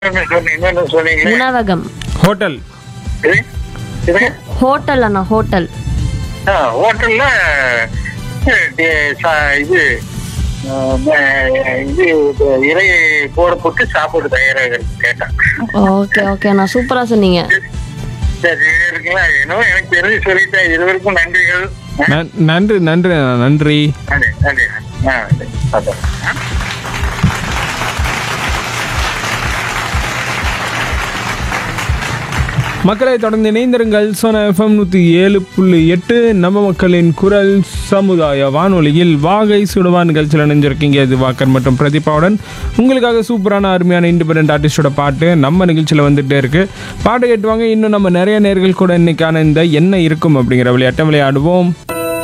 என்ன சொன்னீங்க என்னென்ன சொன்னீங்களே உணவகம் ஹோட்டல் இது இது ஹோட்டல் அண்ணா ஹோட்டல் ஆ, ஹோட்டல்ல அஹ், டி- சா- இது அஹ், இது இறை போட போட்டு சாப்பாடு தயாராக கேட்டான் ஓகே ஓகே அண்ணா சூப்பரா சொன்னீங்க சரி இது இருக்குங்களா என்னவோ எனக்கு தெரிஞ்சு சொல்லிட்டேன் இருவருக்கும் நன்றிகள் நன்- நன்றி நன்றி அண்ணா, நன்றி நன்றி நன்றி ஆ நன்றி அதான். ஆ மக்களை தொடர்ந்து இணைந்திருங்கள் சோனா எஃப்எம் நூற்றி ஏழு புள்ளி எட்டு நம்ம மக்களின் குரல் சமுதாய வானொலியில் வாகை சுடுவா நிகழ்ச்சியில் இணைஞ்சிருக்கீங்க இது வாக்கர் மற்றும் பிரதீபாவுடன் உங்களுக்காக சூப்பரான அருமையான இண்டிபெண்ட் ஆர்டிஸ்டோட பாட்டு நம்ம நிகழ்ச்சியில் வந்துட்டே இருக்கு பாட்டு கேட்டுவாங்க இன்னும் நம்ம நிறைய நேர்கள் கூட இன்னைக்கான இந்த என்ன இருக்கும் அப்படிங்கிற விளையாட்டை விளையாடுவோம்